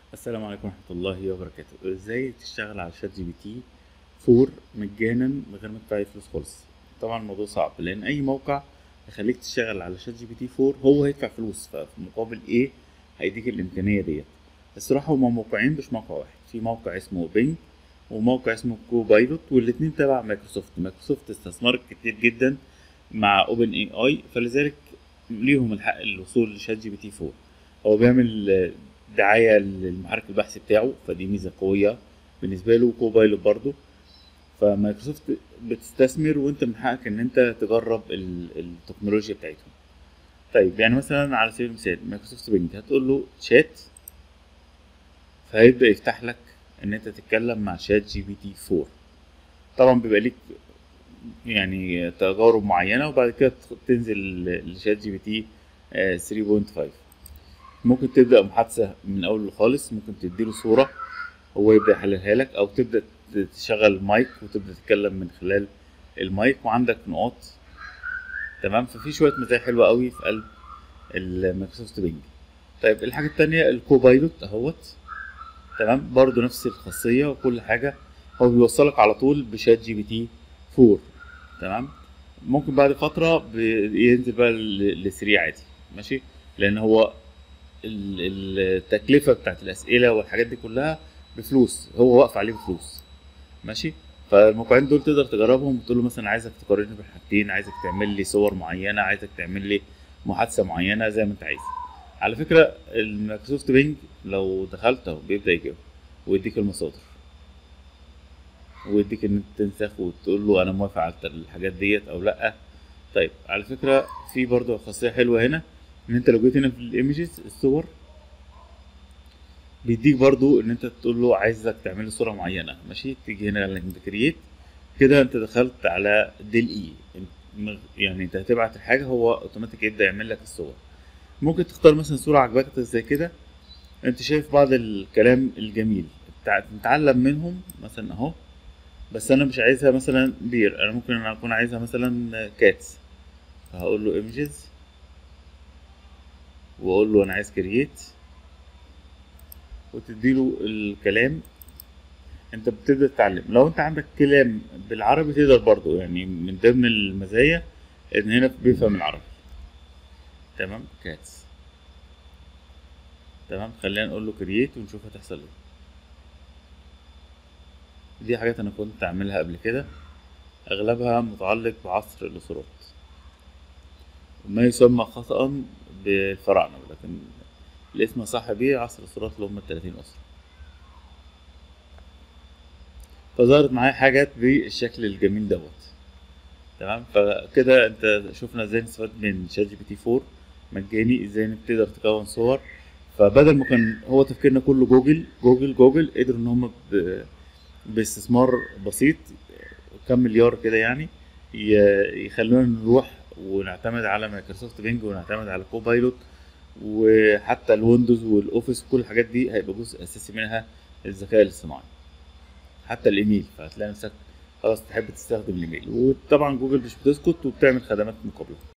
السلام عليكم ورحمة الله وبركاته ازاي تشتغل على شات جي بي تي 4 مجانا من غير ما تدفع أي فلوس خالص طبعا الموضوع صعب لان اي موقع يخليك تشتغل على شات جي بي تي 4 هو هيدفع فلوس ففي مقابل ايه هيديك الامكانية ديت الصراحة هما موقعين مش موقع واحد في موقع اسمه بينج وموقع اسمه كو بايلوت والاتنين تبع مايكروسوفت مايكروسوفت استثمرت كتير جدا مع اوبن اي اي فلذلك ليهم الحق الوصول لشات جي بي تي 4 هو بيعمل دعاية للمحرك البحثي بتاعه فدي ميزة قوية بالنسبة له كوبايلوت برضه فمايكروسوفت بتستثمر وانت من حقك ان انت تجرب ال- التكنولوجيا بتاعتهم طيب يعني مثلا على سبيل المثال مايكروسوفت بينج هتقول له شات فهيبدأ يفتح لك ان انت تتكلم مع شات جي بي تي 4 طبعا بيبقى ليك يعني تجارب معينة وبعد كده تنزل لشات جي بي تي 3.5 ممكن تبدأ محادثة من أول خالص ممكن تديله صورة هو يبدأ يحللها لك أو تبدأ تشغل المايك وتبدأ تتكلم من خلال المايك وعندك نقاط تمام ففي شوية مزايا حلوة قوي في قلب المايكروسوفت بينج طيب الحاجة التانية الكوبايلوت اهوت تمام برضو نفس الخاصية وكل حاجة هو بيوصلك على طول بشات جي بي تي 4 تمام ممكن بعد فترة بينزل بقى ل 3 عادي ماشي لأن هو التكلفه بتاعت الاسئله والحاجات دي كلها بفلوس هو واقف عليه بفلوس ماشي فالموقعين دول تقدر تجربهم وتقول له مثلا عايزك تقارني بين حاجتين عايزك تعمل لي صور معينه عايزك تعمل لي محادثه معينه زي ما انت عايز على فكره المايكروسوفت بينج لو دخلت اهو بيبدا يجيب ويديك المصادر ويديك ان انت تنسخ وتقول له انا موافق على الحاجات ديت او لا طيب على فكره في برضه خاصيه حلوه هنا ان انت لو جيت هنا في الايمجز الصور بيديك برضو ان انت تقول له عايزك تعمل لي صوره معينه ماشي تيجي هنا عند كرييت كده انت دخلت على ديل اي يعني انت هتبعت الحاجه هو اوتوماتيك يبدا يعمل لك الصور ممكن تختار مثلا صوره عجبك زي كده انت شايف بعض الكلام الجميل نتعلم منهم مثلا اهو بس انا مش عايزها مثلا بير انا ممكن اكون عايزها مثلا كاتس فهقول له ايمجز واقول له انا عايز كرييت وتديله الكلام انت بتبدا تتعلم لو انت عندك كلام بالعربي تقدر برضو يعني من ضمن المزايا ان هنا بيفهم العربي تمام كاتس تمام خلينا نقول له كرييت ونشوف هتحصل ايه دي حاجات انا كنت اعملها قبل كده اغلبها متعلق بعصر الاسرات ما يسمى خطأ بالفراعنة لكن الاسم صح بيه عصر الأسرات اللي هم التلاتين أسرة فظهرت معايا حاجات بالشكل الجميل دوت تمام فكده انت شفنا ازاي نستفاد من شات جي بي تي 4 مجاني ازاي انك تقدر تكون صور فبدل ما كان هو تفكيرنا كله جوجل جوجل جوجل قدروا ان هم باستثمار بسيط كم مليار كده يعني يخلونا نروح ونعتمد على مايكروسوفت بينج ونعتمد على كوبايلوت وحتى الويندوز والاوفيس وكل الحاجات دي هيبقى جزء اساسي منها الذكاء الاصطناعي حتى الايميل فهتلاقي نفسك خلاص تحب تستخدم الايميل وطبعا جوجل مش بتسكت وبتعمل خدمات مقابله